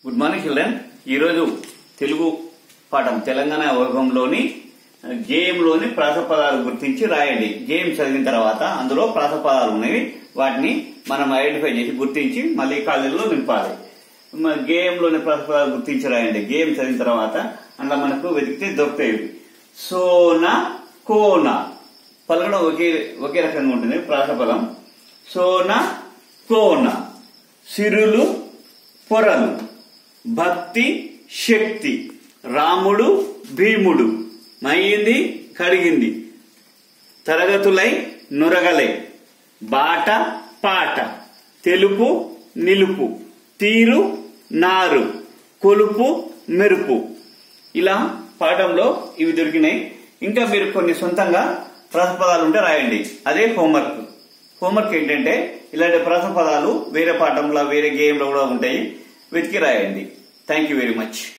good morning children ఈరోజు తెలుగు పాఠం తెలంగాణ వర్గంలోని గేయంలోని ప్రాసపదాలు గుర్తించి రాయండి గేయం చదివిన తర్వాత అందులో ప్రాసపదాలు ఉన్నాయి వాటిని మనం ఐడెంటిఫై చేసి గుర్తించి మళ్ళీ ఖాళీలో నింపాలి మ- గేయంలోని ప్రాసపదాలు గుర్తించి రాయండి గేయం చదివిన తర్వాత అందులో మనకు వెతికితే దొరుకుతాయి సోనా కోనా పలకడం ఒకే ఒకే రకంగా ఉంటుంది ప్రాసపదం సోనా కోన సిరులు పొరలు భక్తి శక్తి రాముడు భీముడు మయ్యింది కడిగింది తరగతులై నురగలై బాట పాట తెలుపు నిలుపు తీరు నారు కొలుపు మెరుపు ఇలా పాఠంలో ఇవి దొరికినాయి ఇంకా మీరు కొన్ని సొంతంగా ప్రాసపదాలు ఉంటే రాయండి అదే హోంవర్క్ హోంవర్క్ ఏంటంటే ఇలాంటి ప్రాసపదాలు వేరే పాఠంలో వేరే గేమ్లో కూడా ఉంటాయి వెతికి రాయండి థ్యాంక్ యూ వెరీ మచ్